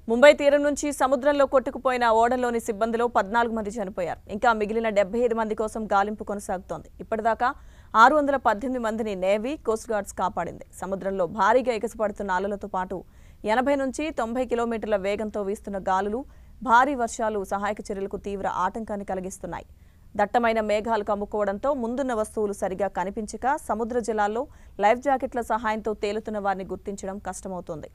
ముంబై తీరం నుంచి సముద్రంలో కొట్టుకుపోయిన ఓడలోని సిబ్బందిలో పద్నాలుగు మంది చనిపోయారు ఇంకా మిగిలిన డెబ్బై ఐదు మంది కోసం గాలింపు కొనసాగుతోంది ఇప్పటిదాకా ఆరు వందల పద్దెనిమిది మందిని నేవీ కోస్ట్ గార్డ్స్ కాపాడింది సముద్రంలో భారీగా ఎగసిపడుతున్న అలలతో పాటు ఎనభై నుంచి తొంభై కిలోమీటర్ల వేగంతో వీస్తున్న గాలులు భారీ వర్షాలు సహాయక చర్యలకు తీవ్ర ఆటంకాన్ని కలిగిస్తున్నాయి దట్టమైన మేఘాలు కమ్ముకోవడంతో ముందున్న వస్తువులు సరిగా కనిపించక సముద్ర జలాల్లో లైఫ్ జాకెట్ల సహాయంతో తేలుతున్న వారిని గుర్తించడం కష్టమవుతోంది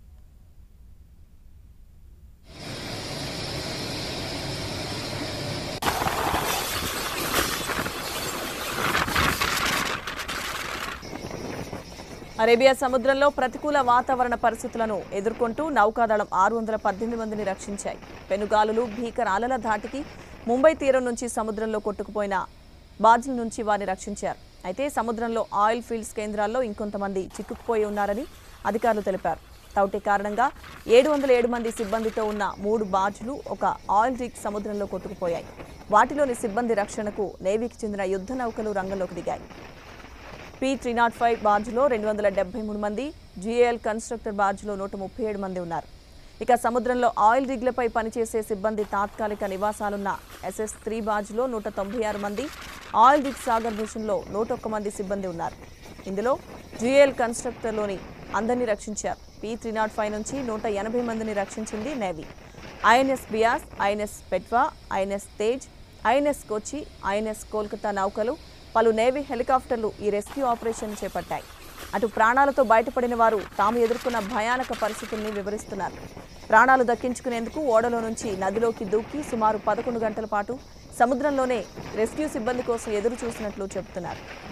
అరేబియా సముద్రంలో ప్రతికూల వాతావరణ పరిస్థితులను ఎదుర్కొంటూ నౌకాదళం ఆరు వందల పద్దెనిమిది మందిని రక్షించాయి పెనుగాలులు భీకర అలల ధాటికి ముంబై తీరం నుంచి సముద్రంలో కొట్టుకుపోయిన బార్జిల నుంచి వారిని రక్షించారు అయితే సముద్రంలో ఆయిల్ ఫీల్డ్స్ కేంద్రాల్లో ఇంకొంతమంది చిక్కుకుపోయి ఉన్నారని అధికారులు తెలిపారు తౌటి కారణంగా ఏడు వందల ఏడు మంది సిబ్బందితో ఉన్న మూడు బార్జులు ఒక ఆయిల్ రిగ్ సముద్రంలో కొట్టుకుపోయాయి వాటిలోని సిబ్బంది రక్షణకు నేవీకి చెందిన యుద్ధ నౌకలు రంగంలోకి దిగాయి పి త్రీ నాట్ ఫైవ్ బార్జ్లో రెండు వందల డెబ్బై మూడు మంది జిఏఎల్ కన్స్ట్రక్టర్ బార్జ్లో నూట ముప్పై ఏడు మంది ఉన్నారు ఇక సముద్రంలో ఆయిల్ రిగ్లపై పనిచేసే సిబ్బంది తాత్కాలిక నివాసాలున్న ఎస్ఎస్ త్రీ బార్జ్లో నూట తొంభై ఆరు మంది ఆయిల్ రిగ్ సాగర్ మిషన్లో నూట ఒక్క మంది సిబ్బంది ఉన్నారు ఇందులో జిఏఎల్ కన్స్ట్రక్టర్లోని అందరినీ రక్షించారు పి త్రీ నాట్ ఫైవ్ నుంచి నూట ఎనభై మందిని రక్షించింది navy INS Beas INS Betwa INS Tej INS Kochi INS Kolkata నౌకలు పలు నేవీ హెలికాప్టర్లు ఈ రెస్క్యూ ఆపరేషన్ చేపట్టాయి అటు ప్రాణాలతో బయటపడిన వారు తాము ఎదుర్కొన్న భయానక పరిస్థితుల్ని వివరిస్తున్నారు ప్రాణాలు దక్కించుకునేందుకు ఓడలో నుంచి నదిలోకి దూకి సుమారు పదకొండు గంటల పాటు సముద్రంలోనే రెస్క్యూ సిబ్బంది కోసం ఎదురు చూసినట్లు చెబుతున్నారు